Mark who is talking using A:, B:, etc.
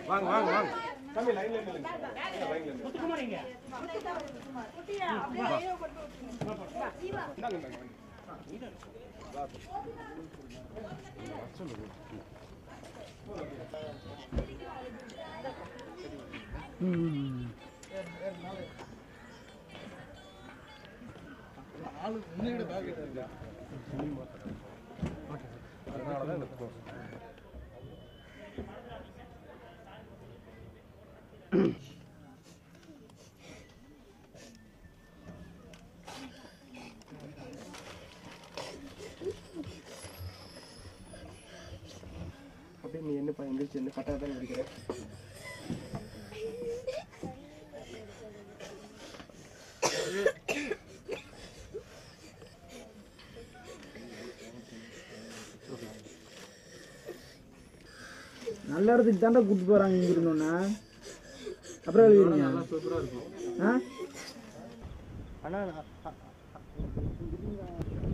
A: வாங்க வாங்க வாங்க
B: தம்பி லைன்ல நில்லுங்க லைன்ல நில்லுங்க இந்தாங்க இந்தாங்க அப்படியே நீ என்னப்பா எந்திரிச்சு என்ன கரெக்டாக தான் இருக்கிற
C: நல்ல இடத்துக்கு தாண்டா கூட்டு போறாங்க இங்க இருந்தோன்னா அப்புறம் எழுதிருங்க
A: சூப்பரா இருக்கும்
C: ஆ
B: அண்ணா